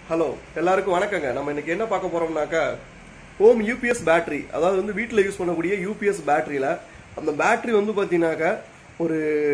hello எல்லாருக்கும் வணக்கங்க நம்ம இன்னைக்கு என்ன பார்க்க போறோம்னாக்கா ஹோம் யூபிஎஸ் பேட்டரி அதாவது வந்து வீட்டில் யூஸ் பண்ணக்கூடிய யூபிஎஸ் பேட்டரியில அந்த பேட்டரி வந்து பார்த்தீங்கன்னாக்கா ஒரு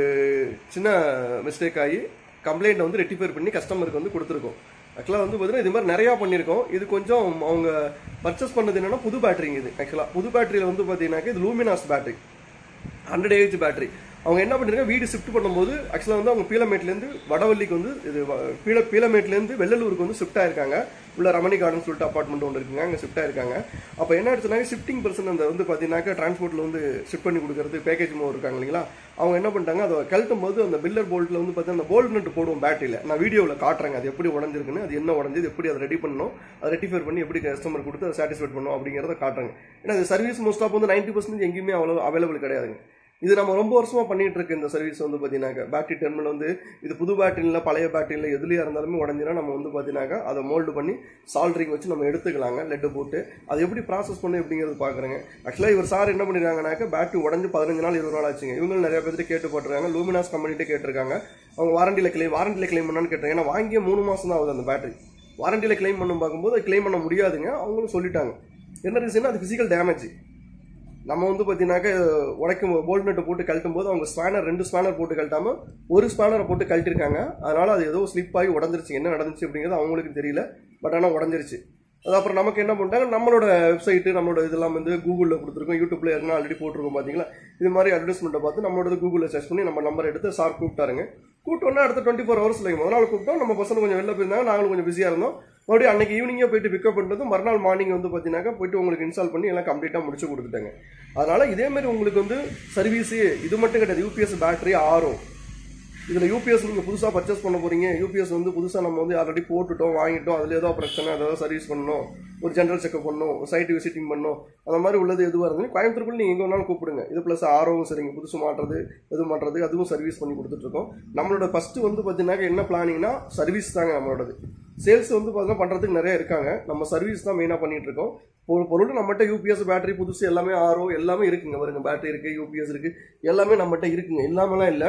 சின்ன மிஸ்டேக் ஆகி கம்ப்ளைண்ட் வந்து ரெட்டிஃபை பண்ணி கஸ்டமருக்கு வந்து கொடுத்துருக்கோம் ஆக்சுவலாக வந்து பார்த்தீங்கன்னா இது மாதிரி நிறையா பண்ணியிருக்கோம் இது கொஞ்சம் அவங்க பர்ச்சேஸ் பண்ணது என்னன்னா புது பேட்டரிங்க இது ஆக்சுவலாக புது பேட்டரியில் வந்து பார்த்தீங்கன்னாக்கா இது Luminous battery hundred AH battery அவங்க என்ன பண்ணிருக்காங்க வீடு ஷிஃப்ட் பண்ணும்போது ஆக்சுவலாக வந்து அவங்க பீலமேட்லேருந்து வடவள்ளிக்கு வந்து இது வ- பீல பீலமேட்லேருந்து வெள்ளலூருக்கு வந்து ஷிஃப்ட் ஆயிருக்காங்க உள்ள ரமணி கார்டன் சொல்லிட்டு அப்பார்ட்மெண்ட் ஒன்று இருக்குங்க அங்கே ஷிஃப்ட் ஆயிருக்காங்க அப்போ என்ன ஆயிடுச்சுனாக்க ஷிஃப்டிங் பர்சன் அந்த வந்து பார்த்தீங்கன்னாக்கா டிரான்ஸ்போர்ட்டில் வந்து ஷிஃப்ட் பண்ணி கொடுக்கறது பேக்கேஜ் மோ இருக்காங்க இல்லைங்களா அவங்க என்ன பண்ணிட்டாங்க அதை கழட்டும் போது அந்த பில்லர் போல்ட்டில் வந்து பார்த்தீங்கன்னா அந்த போல்ட் நட்டு போடுவோம் பேட்டரியில் நான் வீடியோவில் காட்டுறேங்க அது எப்படி உடஞ்சிருக்குன்னு அது என்ன உடஞ்சது எப்படி அதை ரெடி பண்ணணும் அதை ரெட்டிஃபை பண்ணி எப்படி கஸ்டமர் கொடுத்து அதை சாட்டிஸ்ஃபைட் பண்ணணும் அப்படிங்கிறத காட்டுறாங்க ஏன்னா இது சர்வீஸ் மோஸ்ட் ஆஃப் வந்து நைன்டி பர்சன்டேஜ் எங்கேயுமே அவ்வளோ அவைலபிள் கிடையாதுங்க இது நம்ம ரொம்ப வருஷமா பண்ணிட்டு இருக்க இந்த சர்வீஸ் வந்து பார்த்தீங்கன்னாக்கா பேட்டரி டெர்மினல் வந்து இது புது பேட்டரியில் பழைய பேட்டரியில் எதுலையா இருந்தாலுமே உடஞ்சினா நம்ம வந்து பார்த்தீங்கன்னாக்கா அதை மோல்டு பண்ணி சால்ட்ரிங் வச்சு நம்ம எடுத்துக்கலாங்க லெட்டு போட்டு அது எப்படி ப்ராசஸ் பண்ணு எப்படிங்கிறது பார்க்குறேங்க ஆக்சுவலாக இவர் சார் என்ன பண்ணிருக்காங்கனாக்கா பேட்டரி உடஞ்சு பதினஞ்சு நாள் இருபது நாள் ஆச்சுங்க இவங்க நிறைய பேர்த்து கேட்டு போட்டுருக்காங்க லூமினாஸ் கம்பெனிட்டே கேட்டிருக்காங்க அவங்க வாரண்டியில் கிளைம் வாரண்டியில் கிளைம் பண்ணான்னு கேட்டாங்க ஏன்னா வாங்கிய மூணு மாசம் தான் ஆகுது அந்த பேட்டரி வாரண்டியில் கிளைம் பண்ணும் பார்க்கும்போது அது கிளைம் பண்ண முடியாதுங்க அவங்களும் சொல்லிட்டாங்க என்ன ரீசன் அது ஃபிசிக்கல் டேமேஜ் நம்ம வந்து பார்த்தீங்கன்னாக்க உடைக்கும் போல்ட் நட்டு போட்டு கழட்டும் போது அவங்க ஸ்பேனர் ரெண்டு ஸ்பேனர் போட்டு கழட்டாம ஒரு ஸ்பேனரை போட்டு கழட்டிருக்காங்க அதனால அது ஏதோ ஸ்லிப் ஆகி உடஞ்சிருச்சு என்ன நடந்துச்சு அப்படிங்கிறது அவங்களுக்கு தெரியல பட் ஆனால் உடஞ்சிருச்சு அது அப்புறம் நமக்கு என்ன பண்ணிட்டாங்க நம்மளோட வெப்சைட்டு நம்மளோட இதெல்லாம் வந்து கூகுளில் கொடுத்துருக்கோம் யூடியூப்ல ஏற்கனவே ஆல்ரெடி போட்டிருக்கோம் பார்த்தீங்களா இது மாதிரி அட்வர்டைஸ்மெண்ட்டை பார்த்து நம்மளோட கூகுளில் சர்ச் பண்ணி நம்ம நம்பர் எடுத்து சார் கூப்பிட்டாருங்க கூப்பிட்டோன்னா அடுத்த டுவெண்ட்டி ஃபோர் ஹவர்ஸ் முதல் நாள் கூப்பிட்டோம் நம்ம பசங்க கொஞ்சம் வெளில போயிருந்தாங்க நாங்களும் கொஞ்சம் பிஸியாக இருந்தோம் மறுபடியும் அன்னைக்கு ஈவினிங்கே போயிட்டு பிக்கப் பண்ணுறது மறுநாள் மார்னிங் வந்து பார்த்தீங்கன்னாக்கா போயிட்டு உங்களுக்கு இன்ஸ்டால் பண்ணி எல்லாம் கம்ப்ளீட்டாக முடிச்சு கொடுத்துட்டாங்க அதனால இதே மாதிரி உங்களுக்கு வந்து சர்வீஸு இது மட்டும் கிடையாது யூபிஎஸ் பேட்டரி ஆறும் இதில் யூபிஎஸ் நீங்கள் புதுசாக பர்ச்சேஸ் பண்ண போறீங்க யூபிஎஸ் வந்து புதுசாக நம்ம வந்து ஆல்ரெடி போட்டுட்டோம் வாங்கிட்டோம் அதில் ஏதோ பிரச்சனை ஏதாவது சர்வீஸ் பண்ணணும் ஒரு ஜென்ரல் செக்அப் பண்ணணும் ஒரு சைட் விசிட்டிங் பண்ணணும் அந்த மாதிரி உள்ளது எதுவாக இருந்தாலும் கோயம்புத்தூருக்குள்ள நீங்கள் எங்கே வேணாலும் கூப்பிடுங்க இது ப்ளஸ் ஆர்வம் சரிங்க புதுசு மாட்டுறது எது மாட்டுறது அதுவும் சர்வீஸ் பண்ணி கொடுத்துட்ருக்கோம் நம்மளோட ஃபஸ்ட்டு வந்து பார்த்தீங்கன்னா என்ன பிளானிங்னா சர்வீஸ் தாங்க நம்மளோடது சேல்ஸ் வந்து பார்த்தீங்கன்னா பண்ணுறதுக்கு நிறைய இருக்காங்க நம்ம சர்வீஸ் தான் மெயினாக பண்ணிட்டு இருக்கோம் ஒரு பொருள் நம்மகிட்ட யூபிஎஸ் பேட்டரி புதுசு எல்லாமே ஆரோ எல்லாமே இருக்குங்க பாருங்க பேட்டரி இருக்கு யூபிஎஸ் இருக்கு எல்லாமே நம்மகிட்ட இருக்குங்க இல்லாமலாம் இல்லை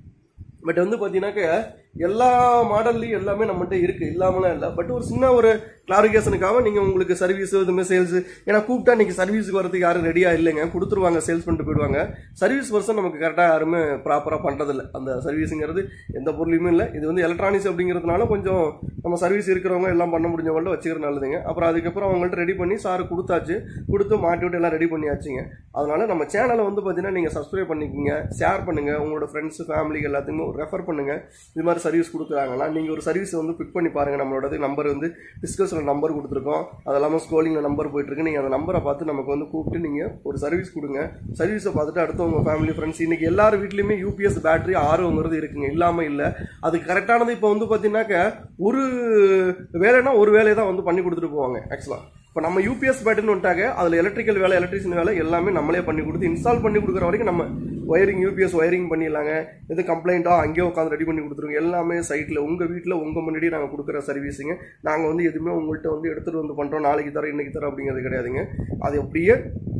பட் வந்து பார்த்தீங்கன்னாக்க எல்லா மாடல்லையும் எல்லாமே நம்மகிட்ட இருக்கு இல்லாமலாம் இல்லை பட் ஒரு சின்ன ஒரு கிளாரிஃபிகேஷனுக்காக நீங்கள் உங்களுக்கு சர்வீஸ் இதுமே சேல்ஸ் ஏன்னா கூப்பிட்டா இன்னைக்கு சர்வீஸுக்கு வரதுக்கு யாரும் ரெடியாக இல்லைங்க கொடுத்துருவாங்க சேல்ஸ் பண்ணிட்டு போயிடுவாங்க சர்வீஸ் பர்சன் நமக்கு கரெக்டாக யாருமே ப்ராப்பராக பண்ணுறதில்ல அந்த சர்வீஸுங்கிறது எந்த பொருளையுமே இல்லை இது வந்து எலக்ட்ரானிக்ஸ் அப்படிங்கிறதுனால கொஞ்சம் நம்ம சர்வீஸ் இருக்கிறவங்க எல்லாம் பண்ண முடிஞ்சவங்கள்ட்ட வச்சுக்கிறது நல்லதுங்க அப்புறம் அதுக்கப்புறம் அவங்கள்ட்ட ரெடி பண்ணி சார் கொடுத்தாச்சு கொடுத்து மாட்டி விட்டு எல்லாம் ரெடி பண்ணியாச்சுங்க அதனால நம்ம சேனலை வந்து பார்த்தீங்கன்னா நீங்கள் சப்ஸ்கிரைப் பண்ணிக்கோங்க ஷேர் பண்ணுங்க உங்களோட ஃப்ரெண்ட்ஸ் ஃபேமிலி எல்லாத்துக்குமே ரெஃபர் பண்ணுங்க இது மாதிரி சர்வீஸ் கொடுக்குறாங்களா நீங்கள் ஒரு சர்வீஸ் வந்து பிக் பண்ணி பாருங்க நம்மளோட நம்பர் வந்து டிஸ்கஷனில் நம்பர் கொடுத்துருக்கோம் அது இல்லாமல் ஸ்கோலிங்கில் நம்பர் போயிட்டு இருக்கு நீங்கள் அந்த நம்பரை பார்த்து நமக்கு வந்து கூப்பிட்டு நீங்கள் ஒரு சர்வீஸ் கொடுங்க சர்வீஸை பார்த்துட்டு அடுத்து உங்கள் ஃபேமிலி ஃப்ரெண்ட்ஸ் இன்னைக்கு எல்லார் வீட்லையுமே யூபிஎஸ் பேட்டரி ஆர்வங்கிறது இருக்குங்க இல்லாமல் இல்லை அது கரெக்டானது இப்போ வந்து பார்த்தீங்கன்னாக்க ஒரு வேலைன்னா ஒரு வேலையை தான் வந்து பண்ணி கொடுத்துட்டு போவாங்க ஆக்சுவலாக இப்போ நம்ம யூபிஎஸ் பேட்டர்னு வந்துட்டாங்க அதில் எலக்ட்ரிக்கல் வேலை எலக்ட்ரிஷியன் வேலை எல்லாமே நம்மளே பண்ணி கொடுத்து இன்ஸ்டால் பண்ணி கொடுக்குற வரைக்கும் நம்ம ஒயரிங் யூபிஎஸ் ஒயரிங் பண்ணிடலாங்க எது கம்ப்ளைண்ட்டோ அங்கேயே உட்காந்து ரெடி பண்ணி கொடுத்துருங்க எல்லாமே சைட்டில் உங்கள் வீட்டில் உங்கள் முன்னாடி நாங்கள் கொடுக்குற சர்வீஸுங்க நாங்கள் வந்து எதுவுமே உங்கள்கிட்ட வந்து எடுத்துகிட்டு வந்து பண்ணுறோம் நாளைக்கு தரோம் இன்னைக்கு தரோம் அப்படிங்கிறது கிடையாதுங்க அது அப்படியே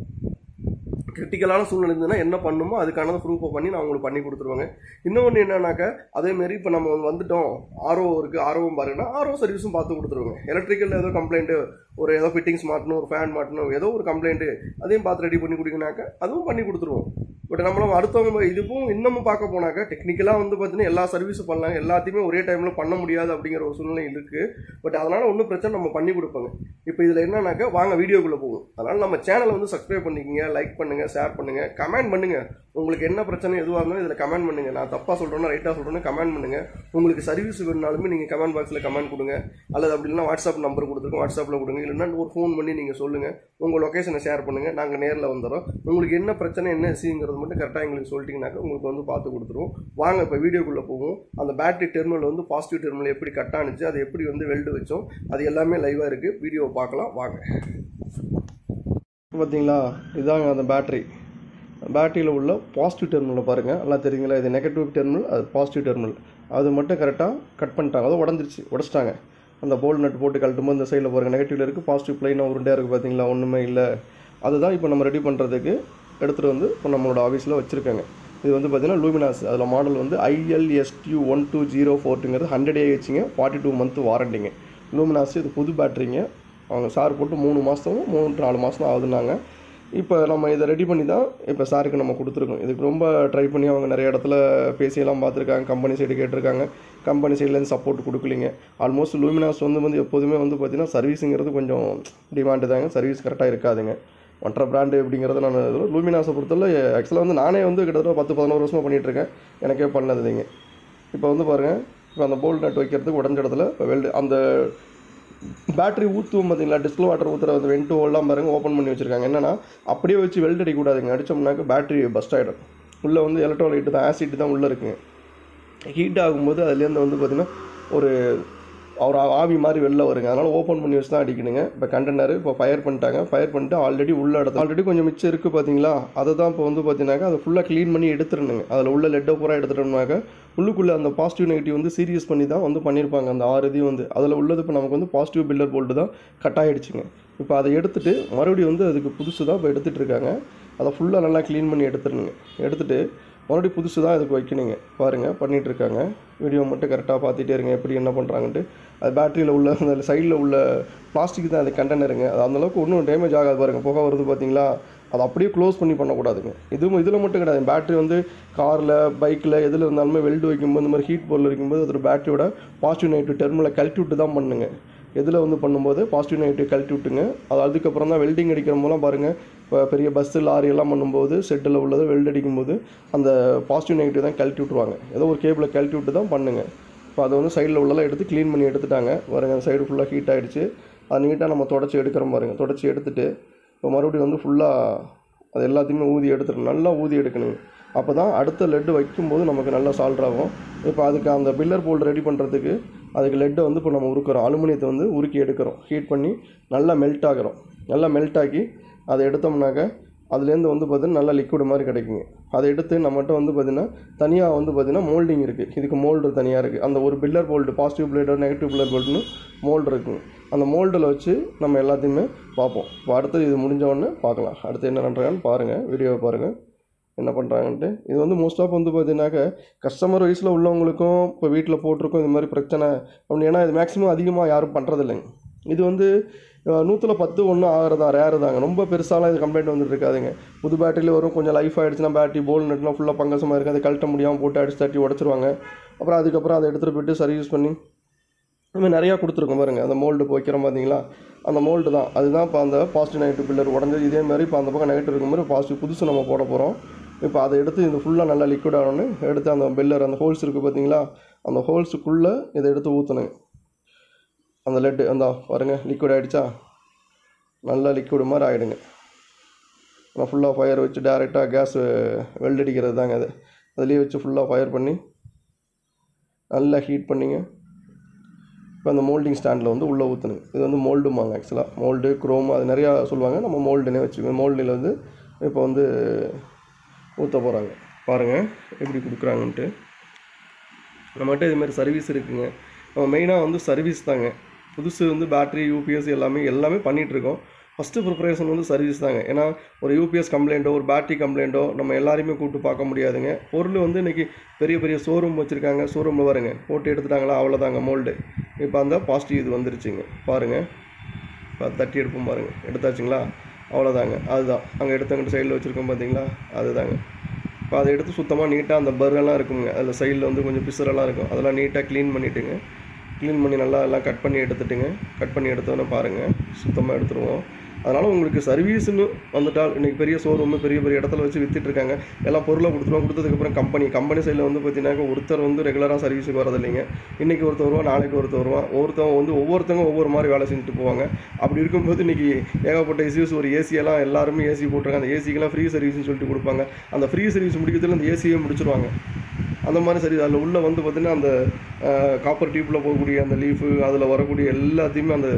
கிரிட்டிக்கலான சூழ்நிலை இருந்ததுன்னா என்ன பண்ணுமோ அதுக்கான ப்ரூஃபை பண்ணி நான் உங்களுக்கு பண்ணி கொடுத்துருவாங்க இன்னொன்று என்னன்னாக்கா அதே மாதிரி இப்போ நம்ம வந்துட்டோம் ஆர்ஓ இருக்குது ஆர்ஓவும் பாருங்கன்னா ஆர்ஓ சர்வீஸும் பார்த்து கொடுத்துருவாங்க எலக்ட்ரிக்கல் ஏதோ கம்ப்ளைண்ட்டு ஒரு ஏதோ ஃபிட்டிங்ஸ் மாட்டணும் ஒரு ஃபேன் மாட்டணும் ஏதோ ஒரு கம்ப்ளைண்ட்டு அதையும் பார்த்து ரெடி பண்ணி கொடுக்கனாக்கா அதுவும் பண்ணி கொடுத்துருவோம் பட் நம்மளும் அடுத்தவங்க இதுவும் இன்னமும் பார்க்க போனாக்கா டெக்னிக்கலாக வந்து பார்த்தீங்கன்னா எல்லா சர்வீஸும் பண்ணலாம் எல்லாத்தையுமே ஒரே டைமில் பண்ண முடியாது அப்படிங்கிற ஒரு சூழ்நிலை இருக்குது பட் அதனால் ஒன்றும் பிரச்சனை நம்ம பண்ணி கொடுப்பாங்க இப்போ இதில் என்னன்னாக்கா வாங்க வீடியோக்குள்ளே போகும் அதனால் நம்ம சேனலை வந்து சப்ஸ்கிரைப் பண்ணிக்கங்க லைக் பண்ணுங்கள் ஷேர் பண்ணுங்கள் கமெண்ட் பண்ணுங்கள் உங்களுக்கு என்ன பிரச்சனை எதுவாக இருந்தாலும் இதில் கமெண்ட் பண்ணுங்கள் நான் தப்பாக சொல்கிறேன்னா ரைட்டாக சொல்கிறேன்னு கமெண்ட் பண்ணுங்கள் உங்களுக்கு சர்வீஸ் வேணுனாலுமே நீங்கள் கமெண்ட் பாக்ஸில் கமெண்ட் கொடுங்க அல்லது அப்படி இல்லைனா வாட்ஸ்அப் நம்பர் கொடுத்துருக்கோம் வாட்ஸ்அப்பில் கொடுங்க இல்லைன்னா ஒரு ஃபோன் பண்ணி நீங்கள் சொல்லுங்கள் உங்கள் லொக்கேஷனை ஷேர் பண்ணுங்கள் நாங்கள் நேரில் வந்துடுறோம் உங்களுக்கு என்ன பிரச்சனை என்ன விஷயங்கிறது மட்டும் கரெக்டாக எங்களுக்கு சொல்லிட்டீங்கன்னாக்கா உங்களுக்கு வந்து பார்த்து கொடுத்துருவோம் வாங்க இப்போ வீடியோக்குள்ளே போவோம் அந்த பேட்டரி டெர்மினல் வந்து பாசிட்டிவ் டெர்மினல் எப்படி கட் ஆனிச்சு அது எப்படி வந்து வெல்டு வச்சோம் அது எல்லாமே லைவாக இருக்குது வீடியோவை பார்க்கலாம் வாங்க பார்த்தீங்களா இதாங்க அந்த பேட்டரி பேட்டரியில் உள்ள பாசிட்டிவ் டெர்மினல் பாருங்கள் நல்லா தெரியுங்களா இது நெகட்டிவ் டெர்மினல் அது பாசிட்டிவ் டெர்மினல் அது மட்டும் கரெக்டாக கட் பண்ணிட்டாங்க அது உடஞ்சிருச்சு உடச்சிட்டாங்க அந்த போல்ட் நட் போட்டு கழட்டும்போது இந்த சைடில் பாருங்கள் நெகட்டிவில் இருக்குது பாசிட்டிவ் ப்ளைனாக உருண்டையாக இருக்குது பார்த்தீங்களா ஒன்றுமே இல்லை அதுதான் இப்போ நம்ம ரெடி பண்ணுறதுக்கு எடுத்துகிட்டு வந்து இப்போ நம்மளோட ஆஃபீஸில் வச்சுருக்காங்க இது வந்து பார்த்தீங்கன்னா லூமினாஸ் அதில் மாடல் வந்து ஐஎல்எஸ்டியூ ஒன் டூ ஜீரோ ஃபோர்ட்டுங்கிறது ஹண்ட்ரட் ஏஹெச்ங்க ஃபார்ட்டி டூ மந்த் வாரண்டிங்க லூமினாஸ் இது புது பேட்டரிங்க அவங்க சார் போட்டு மூணு மாதம் மூணு நாலு மாதம் தான் ஆகுதுன்னாங்க இப்போ நம்ம இதை ரெடி பண்ணி தான் இப்போ சாருக்கு நம்ம கொடுத்துருக்கோம் இதுக்கு ரொம்ப ட்ரை பண்ணி அவங்க நிறைய இடத்துல பேசியெல்லாம் பார்த்துருக்காங்க கம்பெனி சைடு கேட்டிருக்காங்க கம்பெனி சைட்லேருந்து சப்போர்ட் கொடுக்கலிங்க ஆல்மோஸ்ட் லூமினாஸ் வந்து வந்து எப்போதுமே வந்து பார்த்திங்கன்னா சர்வீஸுங்கிறது கொஞ்சம் டிமாண்டு தாங்க சர்வீஸ் கரெக்டாக இருக்காதுங்க மற்ற பிராண்டு அப்படிங்கிறத நான் லூமினாஸை பொறுத்தவரை ஆக்சுவலாக வந்து நானே வந்து கிட்டத்தட்ட பத்து பதினோரு வருஷமாக பண்ணிகிட்ருக்கேன் எனக்கே பண்ணதுங்க இப்போ வந்து பாருங்கள் இப்போ அந்த போல்ட் நட் வைக்கிறதுக்கு உடஞ்ச இடத்துல இப்போ வெல்டு அந்த பேட்டரி ஊற்றுவோம் பார்த்தீங்களா டிஸ்டில் வாட்டர் ஊற்றுற அந்த வென்ட்டு எல்லாம் பாருங்க ஓப்பன் பண்ணி வச்சுருக்காங்க என்னன்னா அப்படியே வச்சு வெல்ட் அடிக்கக்கூடாதுங்க அடித்தோம்னாக்க பேட்டரி பஸ்ட் ஆகிடும் உள்ளே வந்து எலக்ட்ரோலைட்டு தான் ஆசிட் தான் உள்ளே இருக்குங்க ஹீட் ஆகும்போது அதுலேருந்து வந்து பார்த்திங்கன்னா ஒரு ஒரு ஆவி மாதிரி வெளில வருங்க அதனால் ஓப்பன் பண்ணி வச்சு தான் அடிக்கணுங்க இப்போ கண்டெய்னர் இப்போ ஃபயர் பண்ணிட்டாங்க ஃபயர் பண்ணிட்டு ஆல்ரெடி உள்ள இடத்துல ஆல்ரெடி கொஞ்சம் மிச்சம் இருக்குது பார்த்தீங்களா அதை தான் இப்போ வந்து பார்த்தீங்கன்னாக்கா அதை ஃபுல்லாக க்ளீன் பண்ணி எடுத்துடணுங்க அதில் உள்ள லெட்டை பூரா எடுத்துட்டோம்னாக்க உள்ளுக்குள்ளே அந்த பாசிட்டிவ் நெகட்டிவ் வந்து சீரியஸ் பண்ணி தான் வந்து பண்ணியிருப்பாங்க அந்த ஆறு இதையும் வந்து அதில் உள்ளது இப்போ நமக்கு வந்து பாசிட்டிவ் பில்லர் போல்ட்டு தான் கட் ஆகிடுச்சுங்க இப்போ அதை எடுத்துட்டு மறுபடியும் வந்து அதுக்கு புதுசு தான் இப்போ எடுத்துகிட்டு இருக்காங்க அதை ஃபுல்லாக நல்லா க்ளீன் பண்ணி எடுத்துடணுங்க எடுத்துட்டு மறுபடியும் புதுசு தான் இதுக்கு வைக்கணுங்க பாருங்கள் பண்ணிகிட்டு இருக்காங்க வீடியோ மட்டும் கரெக்டாக பார்த்துட்டே இருங்க எப்படி என்ன பண்ணுறாங்கன்ட்டு அது பேட்டரியில் உள்ள அந்த சைடில் உள்ள பிளாஸ்டிக் தான் அது கண்டெய்னருங்க அது அந்தளவுக்கு ஒன்றும் டேமேஜ் ஆகாது பாருங்கள் புகை வருது பார்த்தீங்களா அதை அப்படியே க்ளோஸ் பண்ணி பண்ணக்கூடாதுங்க இதுவும் இதில் மட்டும் கிடையாது பேட்டரி வந்து காரில் பைக்கில் எதில் இருந்தாலுமே வெல்டு வைக்கும்போது இந்த மாதிரி ஹீட் பொருள் வைக்கும்போது அதோட பேட்டரியோட பாசிட்டிவ் நெகட்டிவ் டெர்மில் கழட்டி விட்டு தான் பண்ணுங்க எதில் வந்து பண்ணும்போது பாசிட்டிவ் நெகட்டிவ் கழட்டி விட்டுங்க அது அதுக்கப்புறம் தான் வெல்டிங் அடிக்கிற மூலம் பாருங்கள் இப்போ பெரிய பஸ்ஸு லாரி எல்லாம் பண்ணும்போது செட்டில் உள்ளது வெல்ட் அடிக்கும்போது அந்த பாசிட்டிவ் நெகட்டிவ் தான் கழட்டி விட்ருவாங்க ஏதோ ஒரு கேபிளை கழட்டி விட்டு தான் பண்ணுங்க இப்போ அதை வந்து சைடில் உள்ளலாம் எடுத்து க்ளீன் பண்ணி எடுத்துட்டாங்க பாருங்க அந்த சைடு ஃபுல்லாக ஹீட் ஆகிடுச்சு அது நீட்டாக நம்ம தொடச்சி எடுக்கிறோம் பாருங்க தொடச்சி எடுத்துட்டு இப்போ மறுபடியும் வந்து ஃபுல்லாக அது எல்லாத்தையுமே ஊதி எடுத்துடணும் நல்லா ஊதி எடுக்கணுங்க அப்போ தான் அடுத்த லெட்டு வைக்கும்போது நமக்கு நல்லா சால்ட் ஆகும் இப்போ அதுக்கு அந்த பில்லர் போல்டு ரெடி பண்ணுறதுக்கு அதுக்கு லெட்டை வந்து இப்போ நம்ம உருக்குறோம் அலுமினியத்தை வந்து உருக்கி எடுக்கிறோம் ஹீட் பண்ணி நல்லா மெல்ட் ஆகிறோம் நல்லா மெல்ட் ஆக்கி அதை எடுத்தோம்னாக்க அதுலேருந்து வந்து பார்த்திங்கன்னா நல்லா லிக்விட் மாதிரி கிடைக்குங்க அதை எடுத்து நம்மகிட்ட வந்து பார்த்திங்கன்னா தனியாக வந்து பார்த்திங்கன்னா மோல்டிங் இருக்குது இதுக்கு மோல்டு தனியாக இருக்குது அந்த ஒரு பில்லர் போல்டு பாசிட்டிவ் பிளேடோ நெகட்டிவ் பில்லர் போல்டுன்னு மோல்டு இருக்குங்க அந்த மோல்டில் வச்சு நம்ம எல்லாத்தையுமே பார்ப்போம் இப்போ அடுத்தது இது முடிஞ்ச உடனே பார்க்கலாம் அடுத்து என்ன பண்ணுறாங்கன்னு பாருங்கள் வீடியோவை பாருங்கள் என்ன பண்ணுறாங்கன்ட்டு இது வந்து மோஸ்ட் ஆஃப் வந்து பார்த்தீங்கன்னாக்க கஸ்டமர் வயசில் உள்ளவங்களுக்கும் இப்போ வீட்டில் போட்டிருக்கோம் இது மாதிரி பிரச்சனை அப்படி ஏன்னா இது மேக்ஸிமம் அதிகமாக யாரும் பண்ணுறதில்லைங்க இது வந்து நூற்றில் பத்து ஒன்று ஆகிறதா ரேரு தாங்க ரொம்ப பெருசாலாம் இது கம்ப்ளைண்ட் வந்துட்டு இருக்காதுங்க புது பேட்டரியில் வரும் கொஞ்சம் லைஃப் ஆகிடுச்சுன்னா பேட்டரி போல் நெட்லாம் ஃபுல்லாக பங்கசமாக இருக்குது அதை கழட்ட முடியாமல் போட்டு அடிச்சு தட்டி உடச்சிருவாங்க அப்புறம் அதுக்கப்புறம் அதை எடுத்துகிட்டு போயிட்டு சர்வீஸ் பண்ணி இதுமாதிரி நிறையா கொடுத்துருக்கோம் பாருங்க அந்த மோல்டு இப்போ வைக்கிறோம் பார்த்தீங்களா அந்த மோல்டு தான் அதுதான் இப்போ அந்த பாசிட்டிவ் நெகட்டிவ் பில்லர் உடஞ்சது இதே மாதிரி இப்போ அந்த பக்கம் நெகட்டிவ் இருக்கும் மாதிரி பாசிட்டிவ் புதுசு நம்ம போட போகிறோம் இப்போ அதை எடுத்து இது ஃபுல்லாக நல்லா லிக்விட் ஆகணும்னு எடுத்து அந்த பில்லர் அந்த ஹோல்ஸ் இருக்குது பார்த்தீங்களா அந்த ஹோல்ஸுக்குள்ளே இதை எடுத்து ஊற்றணுங்க அந்த லெட்டு அந்த பாருங்க லிக்விட் ஆகிடுச்சா நல்லா லிக்விட் மாதிரி ஆகிடுங்க நான் ஃபுல்லாக ஃபயர் வச்சு டேரெக்டாக கேஸ் வெல்ட் அடிக்கிறது தாங்க அது அதுலேயே வச்சு ஃபுல்லாக ஃபயர் பண்ணி நல்லா ஹீட் பண்ணிங்க இப்போ அந்த மோல்டிங் ஸ்டாண்டில் வந்து உள்ளே ஊற்றணுங்க இது வந்து மோல்டுமாங்க ஆக்சுவலாக மோல்டு குரோம் அது நிறையா சொல்லுவாங்க நம்ம மோல்டுனே வச்சுக்கோங்க மோல்டில் வந்து இப்போ வந்து ஊற்ற போகிறாங்க பாருங்கள் எப்படி கொடுக்குறாங்கன்ட்டு நம்மகிட்ட இது மாதிரி சர்வீஸ் இருக்குங்க நம்ம மெயினாக வந்து சர்வீஸ் தாங்க புதுசு வந்து பேட்டரி யூபிஎஸ் எல்லாமே எல்லாமே பண்ணிகிட்ருக்கோம் ஃபஸ்ட்டு ப்ரிப்பரேஷன் வந்து சர்வீஸ் தாங்க ஏன்னா ஒரு யூபிஎஸ் கம்ப்ளைண்ட்டோ ஒரு பேட்டரி கம்ப்ளைண்ட்டோ நம்ம எல்லாரையுமே கூப்பிட்டு பார்க்க முடியாதுங்க பொருள் வந்து இன்றைக்கி பெரிய பெரிய ஷோரூம் வச்சுருக்காங்க ஷோரூமில் வருங்க போட்டு எடுத்துட்டாங்களா அவ்வளோதாங்க மோல்டு இப்போ அந்த பாசிட்டிவ் இது வந்துருச்சுங்க பாருங்கள் இப்போ தட்டி எடுப்போம் பாருங்கள் எடுத்தாச்சுங்களா அவ்வளோதாங்க அதுதான் அங்கே எடுத்தங்கிட்ட சைடில் வச்சுருக்கோம் பார்த்தீங்களா அதுதாங்க இப்போ அதை எடுத்து சுத்தமாக நீட்டாக அந்த பர்ரெல்லாம் இருக்குங்க அதில் சைடில் வந்து கொஞ்சம் பிசுரெல்லாம் இருக்கும் அதெல்லாம் நீட்டாக க்ளீன் பண்ணிவிட்டுங்க க்ளீன் பண்ணி நல்லா எல்லாம் கட் பண்ணி எடுத்துட்டுங்க கட் பண்ணி எடுத்தோன்னே பாருங்கள் சுத்தமாக எடுத்துருவோம் அதனால் உங்களுக்கு சர்வீஸ்னு வந்துட்டால் இன்றைக்கி பெரிய ஷோரூமு பெரிய பெரிய இடத்துல வச்சு வித்துட்டு இருக்காங்க எல்லாம் பொருளை கொடுத்துருவோம் கொடுத்ததுக்கப்புறம் கம்பெனி கம்பெனி சைடில் வந்து பார்த்தீங்கன்னாக்க ஒருத்தர் வந்து ரெகுலராக சர்வீஸுக்கு வரதில்லைங்க இன்றைக்கி ஒருத்தர் வருவான் நாளைக்கு ஒருத்தர் வருவான் ஒருத்தவங்க வந்து ஒவ்வொருத்தவங்க ஒவ்வொரு மாதிரி வேலை செஞ்சுட்டு போவாங்க அப்படி இருக்கும்போது இன்றைக்கி ஏகப்பட்ட இஷ்யூஸ் ஒரு ஏசியெல்லாம் எல்லாருமே ஏசி போட்டிருக்காங்க அந்த ஏசிக்கெல்லாம் ஃப்ரீ சர்வீஸ்னு சொல்லிட்டு கொடுப்பாங்க அந்த ஃப்ரீ சர்வீஸ் முடிக்கிறதுல அந்த ஏசியே முடிச்சிருவாங்க அந்த மாதிரி சரி அதில் உள்ளே வந்து பார்த்திங்கன்னா அந்த காப்பர் டியூப்பில் போகக்கூடிய அந்த லீஃபு அதில் வரக்கூடிய எல்லாத்தையுமே அந்த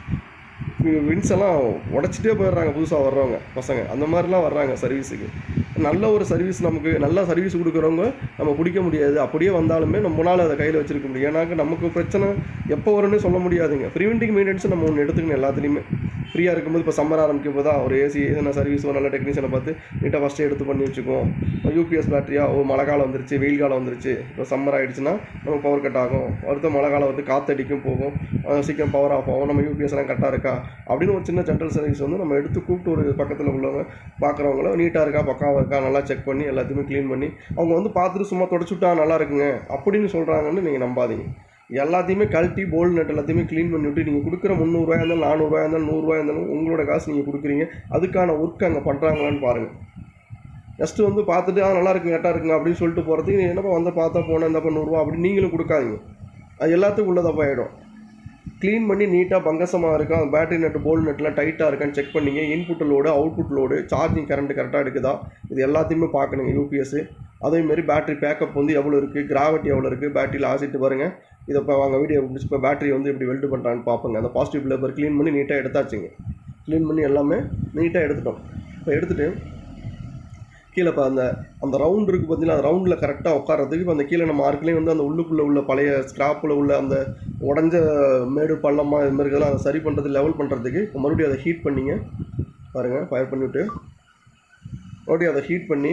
வின்ஸ் எல்லாம் உடச்சிட்டே போயிடுறாங்க புதுசாக வர்றவங்க பசங்க அந்த மாதிரிலாம் வர்றாங்க சர்வீஸுக்கு நல்ல ஒரு சர்வீஸ் நமக்கு நல்ல சர்வீஸ் கொடுக்குறவங்க நம்ம பிடிக்க முடியாது அப்படியே வந்தாலுமே நம்மளால் அதை கையில் வச்சிருக்க முடியும் ஏன்னாக்க நமக்கு பிரச்சனை எப்போ வரும்னு சொல்ல முடியாதுங்க ப்ரிவென்டிங் மெயின்டெனன்ஸ் நம்ம ஒன்று எடுத்துக்கணும் எல்லாத்துலேயுமே ஃப்ரீயாக இருக்கும்போது இப்போ சம்மர் ஆரம்பிக்கும் போது தான் ஒரு ஏசி எதனா சர்வீஸ் ஒரு நல்ல டெக்னீஷியனை பார்த்து நீட்டாக ஃபஸ்ட்டு எடுத்து பண்ணி வச்சுக்குவோம் யூபிஎஸ் பேட்டரியா ஓ மழை காலம் வந்துருச்சு வெயில் காலம் வந்துருச்சு இப்போ சம்மர் ஆயிடுச்சுன்னா நம்ம பவர் கட் ஆகும் அடுத்த மழை காலம் வந்து காற்றடிக்கும் போகும் அஹ் சீக்கிரம் பவர் ஆஃப் ஆகும் நம்ம யூபிஎஸ் எல்லாம் கரெக்டாக இருக்கா அப்படின்னு ஒரு சின்ன ஜென்ரல் சர்வீஸ் வந்து நம்ம எடுத்து கூப்பிட்டு ஒரு பக்கத்தில் உள்ளவங்க பார்க்குறவங்கள நீட்டாக இருக்கா பக்காவாக இருக்கா நல்லா செக் பண்ணி எல்லாத்தையுமே க்ளீன் பண்ணி அவங்க வந்து பார்த்துட்டு சும்மா தொடச்சுட்டா நல்லா இருக்குங்க அப்படின்னு சொல்கிறாங்கன்னு நீங்கள் நம்பாதீங்க எல்லாத்தையுமே கழட்டி போல்டு நட் எல்லாத்தையுமே க்ளீன் பண்ணி விட்டு நீங்கள் கொடுக்குற முந்நூறுரூவா இருந்தாலும் நானூறுரூவா இருந்தாலும் நூறுரூவா இருந்தாலும் உங்களோட காசு நீங்கள் கொடுக்குறீங்க அதுக்கான ஒர்க் அங்கே பண்ணுறாங்களான்னு பாருங்கள் ஜஸ்ட்டு வந்து பார்த்துட்டு ஆ நல்லா இருக்குங்க கரெக்டாக இருக்குங்க அப்படின்னு சொல்லிட்டு போகிறதுக்கு நீ என்னப்பா வந்த பார்த்தா போனேன் இந்தப்பா நூறுரூவா அப்படின்னு நீங்களும் கொடுக்காதீங்க அது எல்லாத்துக்கும் உள்ளதாக ஆகிடும் க்ளீன் பண்ணி நீட்டாக பங்கசமாக இருக்கா அந்த பேட்டரி நட்டு போல்டு நட்டுலாம் டைட்டாக இருக்கான்னு செக் பண்ணிங்க input load output load charging current கரெக்டாக இருக்குதா இது எல்லாத்தையுமே பார்க்கணுங்க யூபிஎஸ் அதேமாரி பேட்டரி பேக்கப் வந்து எவ்வளோ இருக்குது கிராவிட்டி எவ்வளோ இருக்குது பேட்டரியில் ஆசிட்டு பாருங்கள் இதை இப்போ வாங்க வீடியோ முடிச்சு இப்போ பேட்டரி வந்து இப்படி வெல்டு பண்ணுறான்னு பார்ப்போங்க அந்த பாசிட்டிவ் லேபர் க்ளீன் பண்ணி நீட்டாக எடுத்தாச்சுங்க க்ளீன் பண்ணி எல்லாமே நீட்டாக எடுத்துட்டோம் இப்போ எடுத்துகிட்டு கீழே இப்போ அந்த அந்த ரவுண்ட் இருக்குது பார்த்தீங்கன்னா அந்த ரவுண்டில் கரெக்டாக உட்காரதுக்கு இப்போ அந்த கீழே நம்ம மார்க்லேயும் வந்து அந்த உள்ளுக்குள்ளே உள்ள பழைய ஸ்க்ராப்பில் உள்ள அந்த உடஞ்ச மேடு பள்ளமாக இது மாதிரி இதெல்லாம் அதை சரி பண்ணுறது லெவல் பண்ணுறதுக்கு இப்போ மறுபடியும் அதை ஹீட் பண்ணிங்க பாருங்கள் ஃபயர் பண்ணிவிட்டு மறுபடியும் அதை ஹீட் பண்ணி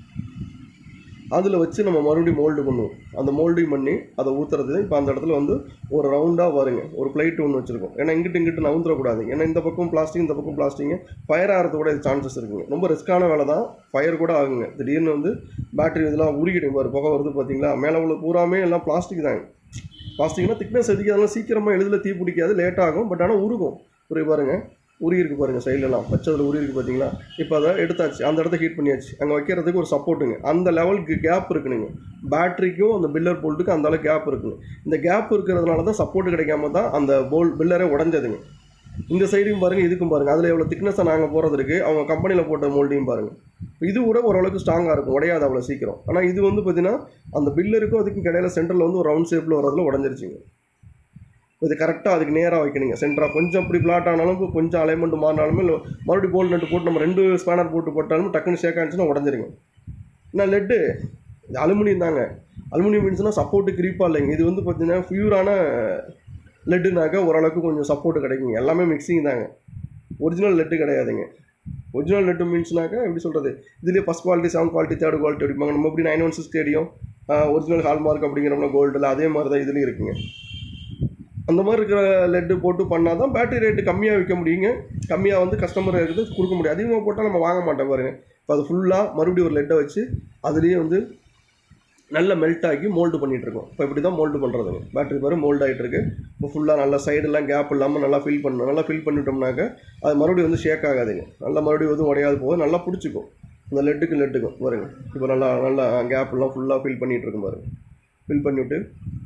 அதில் வச்சு நம்ம மறுபடியும் மோல்டு பண்ணுவோம் அந்த மோல்டிங் பண்ணி அதை ஊற்றுறது இப்போ அந்த இடத்துல வந்து ஒரு ரவுண்டாக வருங்க ஒரு பிளேட் ஒன்று வச்சுருக்கோம் ஏன்னா இங்கிட்டு இங்கிட்டு நவுந்துடக்கூடாது ஏன்னா இந்த பக்கம் பிளாஸ்டிக் இந்த பக்கம் பிளாஸ்டிக் ஃபயர் ஆகிறது கூட சான்சஸ் இருக்குங்க ரொம்ப ரிஸ்க்கான வேலை தான் ஃபயர் கூட ஆகுங்க திடீர்னு வந்து பேட்டரி இதெல்லாம் உருகிடும் பாரு புகை வருது பார்த்தீங்களா மேலே உள்ள பூராமே எல்லாம் பிளாஸ்டிக் தாங்க பிளாஸ்டிக்னா திக்னஸ் அதிகம் சீக்கிரமாக எளிதில் தீ பிடிக்காது லேட் ஆகும் பட் ஆனால் உருகும் புரிய பாருங்க உரி இருக்கு பாருங்க சைட்லலாம் பச்சையில் உரி இருக்கு பார்த்தீங்களா இப்போ அதை எடுத்தாச்சு அந்த இடத்த ஹீட் பண்ணியாச்சு அங்கே வைக்கிறதுக்கு ஒரு சப்போர்ட்டுங்க அந்த லெவலுக்கு கேப் இருக்குனுங்க பேட்டரிக்கும் அந்த பில்லர் போல்ட்டுக்கும் அந்த அளவுக்கு கேப் இருக்குங்க இந்த கேப் இருக்கிறதுனால தான் சப்போர்ட் கிடைக்காம தான் அந்த போல் பில்லரே உடஞ்சதுங்க இந்த சைடையும் பாருங்க இதுக்கும் பாருங்க அதில் எவ்வளோ திக்னஸாக நாங்கள் போகிறது இருக்கு அவங்க கம்பெனியில் போட்ட மோல்டையும் பாருங்க இது கூட ஓரளவுக்கு ஸ்ட்ராங்காக இருக்கும் உடையாது அவ்வளோ சீக்கிரம் ஆனால் இது வந்து பார்த்தீங்கன்னா அந்த பில்லருக்கும் அதுக்கும் இடையில சென்டரில் வந்து ஒரு ரவுண்ட் ஷேப்பில் வரதுல உடஞ்சிருச்சுங்க இது கரெக்டாக அதுக்கு நேராக வைக்கணுங்க சென்டராக கொஞ்சம் அப்படி பிளாட் ஆனாலும் கொஞ்சம் அலைன்மெண்ட் மாறினாலுமே இல்லை மறுபடியும் போல் நட்டு போட்டு நம்ம ரெண்டு ஸ்பேனர் போட்டு போட்டாலும் டக்குன்னு ஷேக் ஆனிச்சுன்னா உடஞ்சிருங்க என்ன லெட்டு இது அலுமினியம் தாங்க அலுமினியம் மீன்ஸ்னால் சப்போர்ட்டு கிரீப்பாக இல்லைங்க இது வந்து பார்த்தீங்கன்னா பியூரான லெட்டுனாக்க ஓரளவுக்கு கொஞ்சம் சப்போர்ட் கிடைக்குங்க எல்லாமே மிக்சிங் தாங்க ஒரிஜினல் லெட்டு கிடையாதுங்க ஒரிஜினல் லெட்டு மீன்ஸ்னாக்கா எப்படி சொல்கிறது இதுலேயே first quality seven quality third quality அடிப்பாங்க நம்ம எப்படி நைன் ஒன் சிக்ஸ் தெரியும் ஒரிஜினல் ஹால்மார்க் அப்படிங்கிறோம்னா கோல்டில் அதே மாதிரி தான் இதுலேயும் இருக்குங்க அந்த மாதிரி இருக்கிற லெட்டு போட்டு பண்ணால் தான் பேட்டரி ரேட்டு கம்மியாக விற்க முடியுங்க கம்மியாக வந்து கஸ்டமர் இருக்குது கொடுக்க முடியும் அதிகமாக போட்டால் நம்ம வாங்க மாட்டோம் பாருங்க இப்போ அது ஃபுல்லாக மறுபடியும் ஒரு லெட்டை வச்சு அதுலேயே வந்து நல்ல மெல்ட் ஆகி மோல்டு பண்ணிகிட்டு இருக்கோம் இப்போ இப்படி தான் மோல்டு பண்ணுறதுங்க பேட்டரி பாரு மோல்ட் ஆகிட்டு இருக்கு இப்போ ஃபுல்லாக நல்லா சைடெல்லாம் கேப் இல்லாமல் நல்லா ஃபில் பண்ணணும் நல்லா ஃபில் பண்ணிட்டோம்னாக்க அது மறுபடியும் வந்து ஷேக் ஆகாதுங்க நல்லா மறுபடியும் வந்து உடையாது போது நல்லா பிடிச்சிக்கும் இந்த லெட்டுக்கு லெட்டுக்கும் பாருங்க இப்போ நல்லா நல்லா கேப் எல்லாம் ஃபுல்லாக ஃபில் பண்ணிகிட்டு இருக்கும் பாருங்க ஃபில் பண்ணிவிட்டு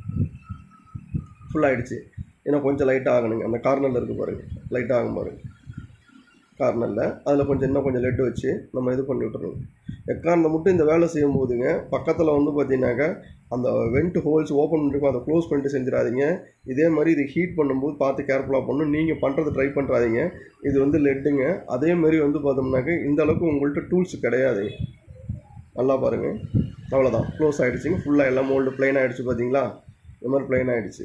ஃபுல் ஆகிடுச்சு ஏன்னா கொஞ்சம் லைட்டாக ஆகணுங்க அந்த கார்னரில் இருக்குது பாருங்க லைட்டாக ஆகும் பாருங்க கார்னரில் அதில் கொஞ்சம் இன்னும் கொஞ்சம் லெட்டு வச்சு நம்ம இது பண்ணி விட்டுருங்க எக்காரணத்தை மட்டும் இந்த வேலை செய்யும் போதுங்க பக்கத்தில் வந்து பார்த்தீங்கன்னாக்கா அந்த வெண்ட் ஹோல்ஸ் ஓப்பன் பண்ணிருக்கோம் அதை க்ளோஸ் பண்ணிட்டு செஞ்சிடாதீங்க இதே மாதிரி இது ஹீட் பண்ணும்போது பார்த்து கேர்ஃபுல்லாக பண்ணணும் நீங்கள் பண்ணுறது ட்ரை பண்ணுறாதீங்க இது வந்து லெட்டுங்க அதே மாதிரி வந்து பார்த்தோம்னாக்க இந்த அளவுக்கு உங்கள்கிட்ட டூல்ஸ் கிடையாது நல்லா பாருங்கள் அவ்வளோதான் க்ளோஸ் ஆகிடுச்சிங்க ஃபுல்லாக எல்லாம் மோல்டு ப்ளைன் ஆகிடுச்சு பார்த்தீங்களா இந்த மாதிரி ப்ளைன் ஆகிடுச்சு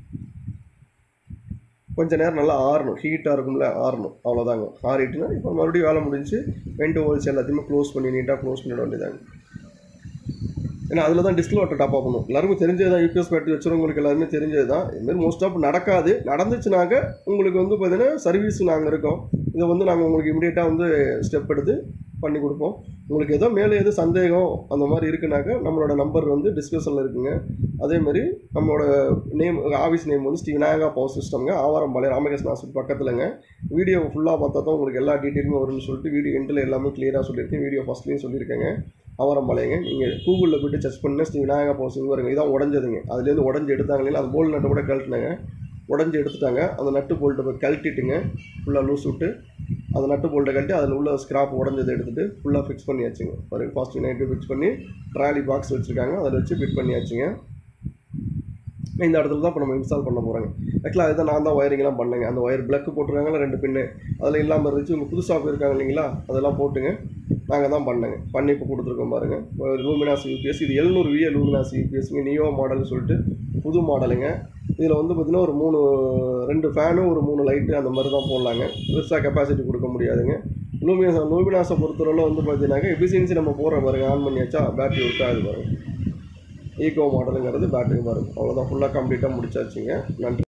கொஞ்ச நேரம் நல்லா ஆறணும் ஹீட்டாக இருக்கும்ல ஆறணும் அவ்வளோதாங்க ஆறிட்டுனா இப்போ மறுபடியும் வேலை முடிஞ்சு வெண்ட் ஹோல்ஸ் எல்லாத்தையுமே க்ளோஸ் பண்ணி நீட்டாக க்ளோஸ் பண்ணிட வேண்டியதாங்க ஏன்னா அதில் தான் டிஸ்டில் வாட்டர் டாப் ஆகணும் எல்லாருக்கும் தெரிஞ்சது தான் யூபிஎஸ் பேட்டரி வச்சுருவங்களுக்கு எல்லாருமே தெரிஞ்சது தான் இதுமாரி மோஸ்ட் ஆஃப் நடக்காது நடந்துச்சுனாக்க உங்களுக்கு வந்து பார்த்தீங்கன்னா சர்வீஸ் நாங்கள் இருக்கோம் இதை வந்து நாங்கள் உங்களுக்கு இமீடியட்டாக வந்து ஸ்டெப் எடுத்து பண்ணி கொடுப்போம் உங்களுக்கு ஏதோ மேலே எது சந்தேகம் அந்த மாதிரி இருக்குனாக்க நம்மளோட நம்பர் வந்து டிஸ்கிரிப்ஷனில் இருக்குங்க அதே மாதிரி நம்மளோட நேம் ஆஃபீஸ் நேம் வந்து ஸ்ரீ விநாயகா பவர் சிஸ்டம்ங்க ஆவாரம்பாளையம் ராமகிருஷ்ண ஹாஸ்பிட்டல் பக்கத்துலங்க வீடியோ ஃபுல்லாக பார்த்தா தான் உங்களுக்கு எல்லா டீட்டெயிலுமே வரும்னு சொல்லிட்டு வீடியோ எண்டில் எல்லாமே கிளியராக சொல்லியிருக்கேன் வீடியோ ஃபஸ்ட்லேயும் சொல்லியிருக்கேங்க ஆவாரம்பாளையங்க நீங்கள் கூகுளில் போய்ட்டு சர்ச் பண்ணி ஸ்ரீ விநாயகா பவர் சிங் வருங்க இதான் உடஞ்சதுங்க அதுலேருந்து உடஞ்சி எடுத்தாங்களே அது போல் நட்டை கூட கழட்டினாங்க உடஞ்சி எடுத்துட்டாங்க அந்த நட்டு போல்ட்டை போய் கழட்டிட்டுங்க ஃபுல்லாக லூஸ் விட்டு அந்த நட்டு போல்ட்டை கழட்டி அதில் உள்ள ஸ்கிராப் உடஞ்சதை எடுத்துகிட்டு ஃபுல்லாக ஃபிக்ஸ் பண்ணியாச்சுங்க பாருங்க பாசிட்டிவ் நெகட்டிவ் ஃபிக்ஸ் பண்ணி ட்ராலி பாக்ஸ் வச்சுருக்காங்க அதில் வச்சு ஃபிட் பண்ணியாச்சுங்க இந்த இடத்துல தான் இப்போ நம்ம இன்ஸ்டால் பண்ண போகிறாங்க ஆக்சுவலாக அதுதான் நான் தான் ஒயரிங்லாம் பண்ணேங்க அந்த ஒயர் பிளக்கு போட்டிருக்காங்களா ரெண்டு பின்னு அதில் இல்லாமல் இருந்துச்சு உங்கள் புதுசாக போயிருக்காங்க இல்லைங்களா அதெல்லாம் போட்டுங்க நாங்கள் தான் பண்ணேங்க பண்ணி இப்போ கொடுத்துருக்கோம் பாருங்கள் லூமினாஸ் யூபிஎஸ் இது எழுநூறு விஏ லூமினாஸ் யூபிஎஸ்ங்க நியோ மாடல்னு சொல்லிட்டு புது மாடலுங்க இதில் வந்து பார்த்திங்கன்னா ஒரு மூணு ரெண்டு ஃபேனு ஒரு மூணு லைட்டு அந்த மாதிரி தான் போடலாங்க பெருசாக கெப்பாசிட்டி கொடுக்க முடியாதுங்க லூமினாஸ் லூமினாஸை பொறுத்தவரை வந்து பார்த்தீங்கன்னாக்கா எஃபிஷியன்சி நம்ம போடுற பாருங்க ஆன் பண்ணியாச்சா பேட்டரி ஒர்க் ஆகுது பாருங்க ஈகோ மாடலுங்கிறது பேட்டரி பாருங்க அவ்வளோதான் ஃபுல்லாக கம்ப்ளீட்டாக முடிச்சாச்சுங்க நன்றி